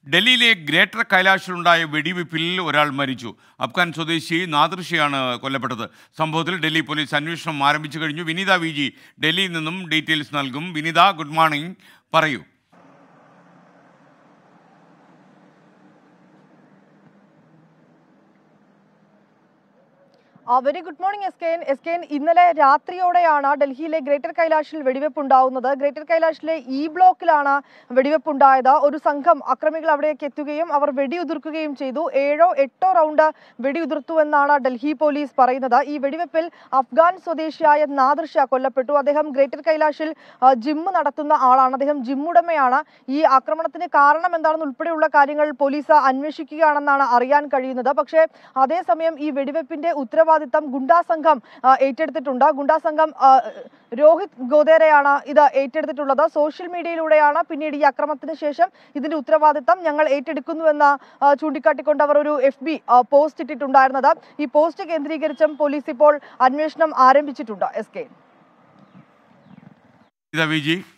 ഡൽഹിയിലെ ഗ്രേറ്റർ കൈലാഷിലുണ്ടായ വെടിവെപ്പിൽ ഒരാൾ മരിച്ചു അഫ്ഗാൻ സ്വദേശി നാദൃഷയാണ് കൊല്ലപ്പെട്ടത് സംഭവത്തിൽ ഡൽഹി പോലീസ് അന്വേഷണം ആരംഭിച്ചു കഴിഞ്ഞു വിനീത വി ജി ഡൽഹിയിൽ നിന്നും ഡീറ്റെയിൽസ് നൽകും വിനീത ഗുഡ് മോർണിംഗ് പറയൂ very good morning S K N S K N ഇന്നലെ രാത്രിയോടെയാണ് ഡൽഹിയിലെ ഗ്രേറ്റർ കൈലാഷിൽ വെടിവെപ്പ് ഉണ്ടാവുന്നത് ഗ്രേറ്റർ കൈലാഷിലെ ഇ ബ്ലോക്കിലാണ് വെടിവെപ്പ് ഉണ്ടായത് ഒരു സംഘം അക്രമികൾ അവിടേക്ക് എത്തുകയും അവർ വെടിയുതിർക്കുകയും ചെയ്തു ഏഴോ എട്ടോ റൗണ്ട് വെടിയുതിർത്തു എന്നാണ് ഡൽഹി പോലീസ് പറയുന്നത് ഈ വെടിവെപ്പിൽ അഫ്ഗാൻ സ്വദേശിയായ നാദൃഷ കൊല്ലപ്പെട്ടു അദ്ദേഹം ഗ്രേറ്റർ കൈലാഷിൽ ആ, ജിമ്മ് നടത്തുന്ന ആളാണ് അദ്ദേഹം ജിമ്മുടമയാണ് ഈ ആക്രമണത്തിന് കാരണം എന്താണെന്ന് ഉൾപ്പെടെയുള്ള കാര്യങ്ങൾ പോലീസ് അന്വേഷിക്കുകയാണെന്നാണ് അറിയാൻ കഴിയുന്നത് പക്ഷേ അതേസമയം ഈ വെടിവെപ്പിന്റെ ഉത്തരവാദിത്തം ഗുണ്ടാ സംഘം ആ, ഏറ്റെടുത്തിട്ടുണ്ട് ഗുണ്ടാ സംഘം ആ, രോഹിത് ഗോദേരയാണ് ഇത് ഏറ്റെടുത്തിട്ടുള്ളത് സോഷ്യൽ മീഡിയയിലൂടെയാണ് പിന്നീട് ഈ അക്രമത്തിന് ശേഷം ഇതിന്റെ ഉത്തരവാദിത്തം ഞങ്ങൾ ഏറ്റെടുക്കുന്നുവെന്ന് ആ, ചൂണ്ടിക്കാട്ടിക്കൊണ്ട് അവർ ഒരു എഫ് ബി പോസ്റ്റ് ഇട്ടിട്ടുണ്ടായിരുന്നത് ഈ പോസ്റ്റ് കേന്ദ്രീകരിച്ചും പോലീസ് ഇപ്പോൾ അന്വേഷണം ആരംഭിച്ചിട്ടുണ്ട് S K Vineetha V G